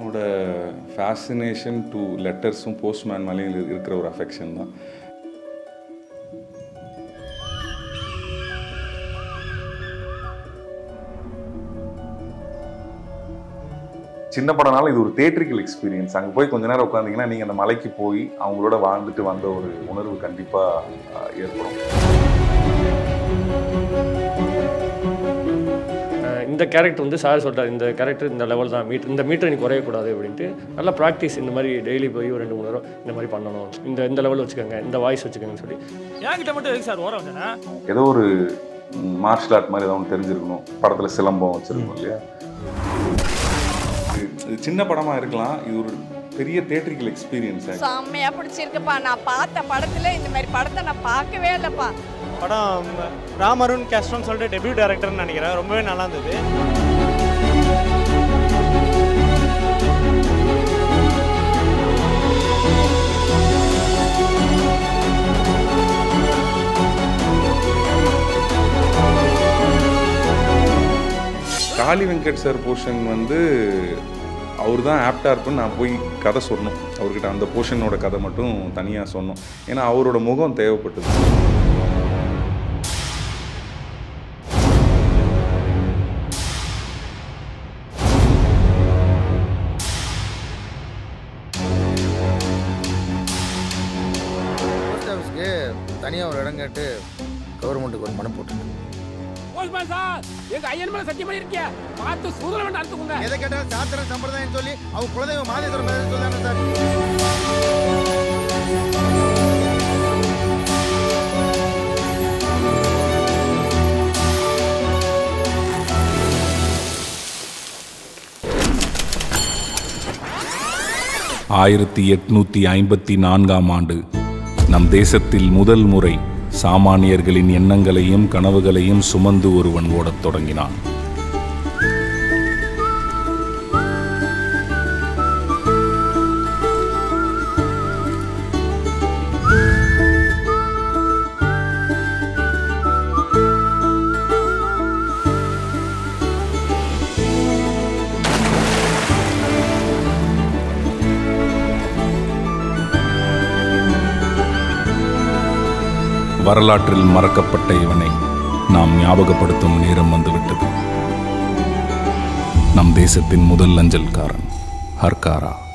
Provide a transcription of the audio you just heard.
என்னோட fascination to லெட்டர்ஸும் postman மேலேயும் இரு- இருக்கிற ஒரு அஃபெக்ஷன் தான் சின்ன படம்னால இது ஒரு தேட்ரிக்கல் எக்ஸ்பீரியன்ஸ் அங்கே போய் கொஞ்ச நேரம் உட்காந்தீங்கன்னா நீங்கள் அந்த மலைக்கு போய் அவங்களோட வாழ்ந்துட்டு வந்த ஒரு உணர்வு கண்டிப்பாக ஏற்படும் அஹ் இந்த கேரக்டர் வந்து சார் சொல்லிட்டார் இந்த கேரக்டர் இந்த லெவல் தான் மீட்டர் இந்த மீட்டர் நீ குறையக்கூடாது அப்படின்ட்டு நல்லா ப்ராக்டிஸ் இந்த மாதிரி டெய்லி போய் ஒரு ரெண்டு மூணு நேரம் இந்த மாதிரி பண்ணணும் இந்த இந்த லெவல் வச்சுக்கோங்க இந்த வாய்ஸ் வச்சுக்கோங்கன்னு சொல்லி என்கிட்ட மட்டும் எதுக்கு சார் ஓரம் வந்தேன்னா ஏதோ ஒரு மார்ஷல் ஆர்ட் மாதிரி ஏதோ ஒன்று தெரிஞ்சிருக்கணும் படத்தில் சிலம்பம் வச்சிருக்கணும் இல்லையா இது- இது சின்ன படமாக இருக்கலாம் இது ஒரு பெரிய தேட்ரிக்கல் எக்ஸ்பீரியன்ஸ் செம்மையா பிடிச்சிருக்குப்பா நான் பார்த்த படத்துல இந்த மாதிரி படத்தை நான் பார்க்கவே இல்லைப்பா படம் ராமருண் கேஸ்ட்ரோன்னு சொல்லிட்டு டெபியூ டேரக்டர்னு நினைக்கிறேன் ரொம்பவே நல்லா இருந்தது காளி வெங்கட் சார் போர்ஷன் வந்து அவர் தான் ஆப்டாக இருப்புன்னு நான் போய் கதை சொன்னோம் அவர்கிட்ட அந்த போர்ஷனோட கதை மட்டும் தனியாக சொன்னோம் ஏன்னா அவரோட முகம் தேவைப்பட்டது போஸ்ட் ஆஃபீஸ்க்கு தனியாக ஒரு இடம் கேட்டு கவர்மெண்ட்டுக்கு ஒரு மனம் போட்டுருக்கு போஸ்ட்மேன் சார் எங்க ஐயன் மேல சத்தியம் பண்ணிருக்கிய பார்த்து சூதன வேண்டாம் அறுத்துக்குங்க எதை கேட்டாலும் சாத்திரம் சம்பிரதாயம் சொல்லி அவங்க குலதெய்வம் மாதேஸ்வரம் பேர் சொல்லாங்க சார் ஆயிரத்தி எட்நூத்தி ஐம்பத்தி நான்காம் ஆண்டு நம் தேசத்தில் முதல் முறை சாமானியர்களின் எண்ணங்களையும் கனவுகளையும் சுமந்து ஒருவன் ஓடத் தொடங்கினான் வரலாற்றில் மறக்கப்பட்ட இவனை நாம் ஞாபகப்படுத்தும் நேரம் வந்துவிட்டது நம் தேசத்தின் முதல் அஞ்சல்காரன் ஹர்காரா